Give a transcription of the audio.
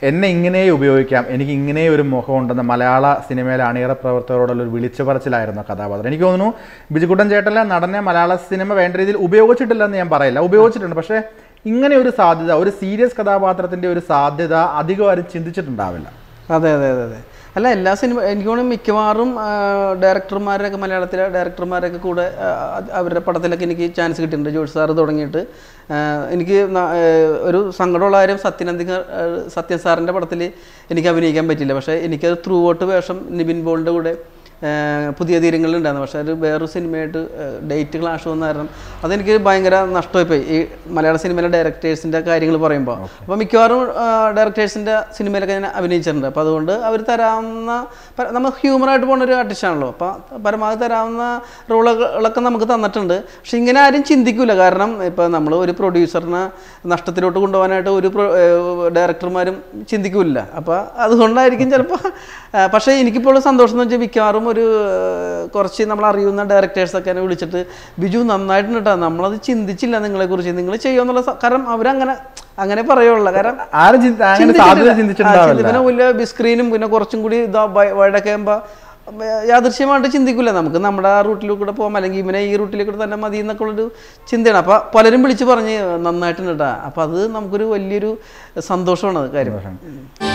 എന്നെ ഇങ്ങനെ ഉപയോഗിക്കാം എനിക്ക് ഇങ്ങനെ ഒരു മുഖമുണ്ടെന്ന് മലയാള സിനിമയിലെ അണിയറ പ്രവർത്തകരോടുള്ള ഒരു വിളിച്ചു പറച്ചിലായിരുന്നു ആ കഥാപാത്രം എനിക്ക് തോന്നുന്നു ബിജുക്കുട്ടൻ ചേട്ടനെ നടനെ മലയാള സിനിമ വേണ്ട രീതിയിൽ ഉപയോഗിച്ചിട്ടില്ലെന്ന് ഞാൻ പറയില്ല ഉപയോഗിച്ചിട്ടുണ്ട് പക്ഷേ ഇങ്ങനെ ഒരു സാധ്യത ഒരു സീരിയസ് കഥാപാത്രത്തിന്റെ ഒരു സാധ്യത അധികം ആരും ചിന്തിച്ചിട്ടുണ്ടാവില്ല അതെ അതെ അതെ അതെ അല്ല എല്ലാ സിനിമ എനിക്ക് തോന്നുന്നു മിക്കവാറും ആ, ഡയറക്ടർമാരൊക്കെ മലയാളത്തിലെ ഡയറക്ടർമാരൊക്കെ കൂടെ ആ, അത് അവരുടെ പടത്തിലൊക്കെ എനിക്ക് ചാൻസ് കിട്ടിയിട്ടുണ്ട് ജോഷി സാറ് തുടങ്ങിയിട്ട് ആ, എനിക്ക് ന- ആ, ഒരു സങ്കടമുള്ള കാര്യം സത്യനന്ദിക ആ, സത്യൻ സാറിൻ്റെ പടത്തിൽ എനിക്ക് അഭിനയിക്കാൻ പറ്റില്ല പക്ഷേ എനിക്കത് ത്രൂ ഔട്ട് വേഷം നിബിൻ ബോളിൻ്റെ കൂടെ ആ, പുതിയ തീരങ്ങളിലുണ്ടായിരുന്നു പക്ഷേ അത് വേറൊരു സിനിമയായിട്ട് ഡേറ്റ് ക്ലാഷ് വന്ന കാരണം അതെനിക്ക് ഭയങ്കര നഷ്ടമായിപ്പോയി ഈ മലയാള സിനിമയിലെ ഡയറക്ടേഴ്സിൻ്റെ കാര്യങ്ങൾ പറയുമ്പോൾ അപ്പോൾ മിക്കവാറും ഡയറക്ടേഴ്സിൻ്റെ സിനിമയിലൊക്കെ ഞാൻ അഭിനയിച്ചിട്ടുണ്ട് അപ്പോൾ അതുകൊണ്ട് അവർ തരാവുന്ന പ- നമ്മൾ ഹ്യൂമറായിട്ട് പോകുന്ന ഒരു ആർട്ടിസ്റ്റാണല്ലോ അപ്പോൾ പരമാവധി തരാവുന്ന റോളുകളൊക്കെ നമുക്ക് തന്നിട്ടുണ്ട് പക്ഷെ ഇങ്ങനെ ആരും ചിന്തിക്കില്ല കാരണം ഇപ്പോൾ നമ്മൾ ഒരു പ്രൊഡ്യൂസറിനെ നഷ്ടത്തിലോട്ട് കൊണ്ടുപോകാനായിട്ട് ഒരു ഡയറക്ടർമാരും ചിന്തിക്കില്ല അപ്പോൾ അതുകൊണ്ടായിരിക്കും ചിലപ്പോൾ പക്ഷേ എനിക്കിപ്പോൾ സന്തോഷം എന്ന് വെച്ചാൽ മിക്കവാറും ഒരു ആ, കുറച്ച് നമ്മൾ അറിയുന്ന ഡയറക്ടേഴ്സൊക്കെ എന്നെ വിളിച്ചിട്ട് ബിജു നന്നായിട്ടുണ്ട് കേട്ടോ നമ്മളത് ചിന്തിച്ചില്ല നിങ്ങളെക്കുറിച്ച് നിങ്ങൾ ചെയ്യുമെന്നുള്ള സ- കാരണം അവരങ്ങനെ അങ്ങനെ പറയുള്ളൂ കാരണം ആരും ചിന്ത- അങ്ങനെ സാധ്യത ചിന്തിച്ചിട്ടില്ല. ആ, ചിന്തിച്ചിട്ടുണ്ടാവില്ല പിന്നെ വലിയ ബിസ്ക്രീനും പിന്നെ കുറച്ചും കൂടി ഇതാ വൈഡൊക്കെ ആകുമ്പോൾ യാദൃശ്യമായിട്ട് ചിന്തിക്കില്ല നമുക്ക് നമ്മുടെ ആ റൂട്ടിൽ കൂടെ പോകാം അല്ലെങ്കിൽ ഇവനെ ഈ റൂട്ടിൽ കൂടെ തന്നെ മതി എന്നൊക്കെ ഉള്ളൊരു ചിന്തയാണ് അപ്പോൾ പലരും വിളിച്ച് പറഞ്ഞ് നന്നായിട്ടുണ്ട് കേട്ടോ അപ്പോൾ അത് നമുക്കൊരു വലിയൊരു സന്തോഷമാണ് അത് കാര്യം